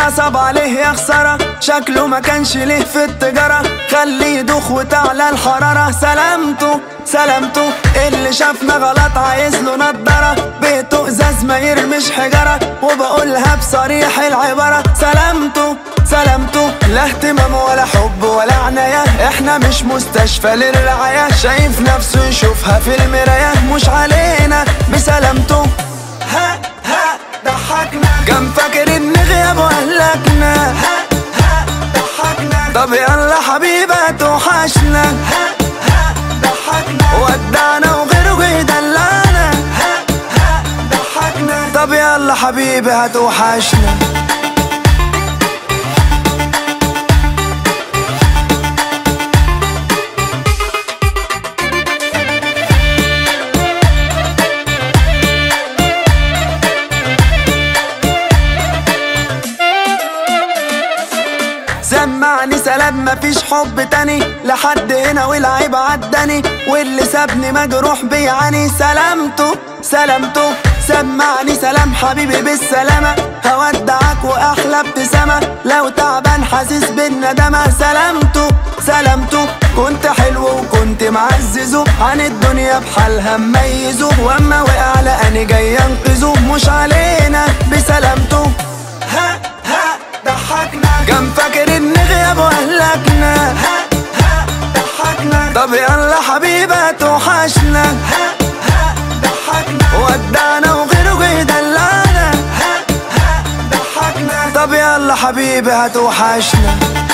نصب عليه يا خسارة شكله ما كانش ليه في التجارة خليه يدوخ وتعلى الحرارة سلامته سلامته اللي شافنا غلط عايز له نضارة بيته ازاز ما يرمش حجارة وبقولها بصريح العبارة سلامته سلامته لا اهتمام ولا حب ولا عناية احنا مش مستشفى للرعاية شايف نفسه يشوفها في المراية مش علينا بسلامته ها ها ضحكنا كان فاكر ان غيابه اهلكنا ها ها ضحكنا طب يلا حبيبة توحشنا ها ها ضحكنا ودعنا وغيره جه يدلعنا ها ها ضحكنا طب يلا حبيبي هتوحشنا سمعني سلام مفيش حب تاني لحد هنا والعيب عداني واللي سابني مجروح بيعاني سلامته سلامته سمعني سلام حبيبي بالسلامة هودعك وأحلى ابتسامة لو تعبان حاسس بالندامة سلامته سلامته كنت حلو وكنت معززه عن الدنيا بحالها مميزه واما وقع لقاني جاي انقذه مش علينا بسلامته ها ها ضحكنا كان فاكر ان غيابه اهلكنا ها ها ضحكنا طب يلا حبيبة توحشنا ها ها ضحكنا ودعنا وغيره جه يدلعنا ها ها ضحكنا طب يلا حبيبي هتوحشنا